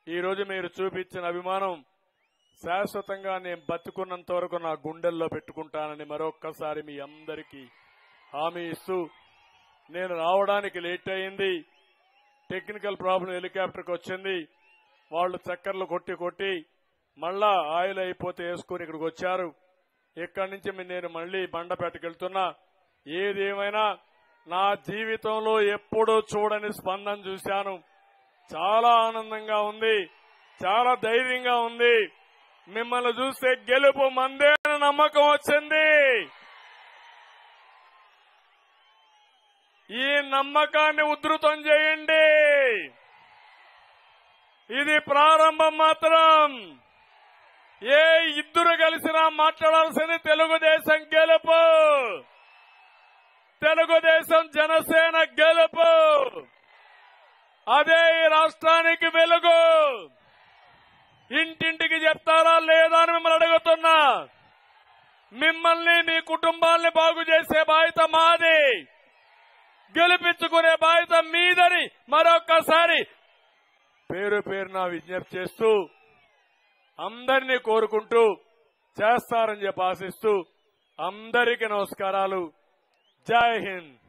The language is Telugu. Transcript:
ఈ రోజు మీరు చూపించిన అభిమానం శాశ్వతంగా నేను బతుకున్నంత వరకు నా గుండెల్లో పెట్టుకుంటానని మరొక్కసారి మీ అందరికీ హామీ ఇస్తూ నేను రావడానికి లేట్ అయింది టెక్నికల్ ప్రాబ్లం హెలికాప్టర్కి వచ్చింది వాళ్ళు చక్కర్లు కొట్టి కొట్టి మళ్ళా ఆయిల్ అయిపోతే వేసుకుని ఇక్కడికి వచ్చారు ఇక్కడి నుంచి మీ- నేను మళ్ళీ బండపేటకెళ్తున్నా ఏదేమైనా నా జీవితంలో ఎప్పుడూ చూడని స్పందన చూశాను చాలా ఆనందంగా ఉంది చాలా ధైర్యంగా ఉంది మిమ్మల్ని చూస్తే గెలుపు మందే అనే నమ్మకం వచ్చింది ఈ నమ్మకాన్ని ఉధృతం చేయండి ఇది ప్రారంభం మాత్రం ఏ ఇద్దరు కలిసినా మాట్లాడాల్సింది తెలుగుదేశం గెలుపు తెలుగుదేశం జనసేన గెలుపు అదే ఈ రాష్ట్రానికి వెలుగు ఇంటింటికి చెప్తారా లేదా అని మిమ్మల్ని అడుగుతున్నా మిమ్మల్ని మీ కుటుంబాల్ని బాగు చేసే బాధ్యత మాది గెలిపించుకునే బాధ్యత మీదని మరొక్కసారి పేరు పేరున విజ్ఞప్తి చేస్తూ అందరినీ కోరుకుంటూ చేస్తారని చెప్పి ఆశిస్తూ అందరికీ నమస్కారాలు జై హింద్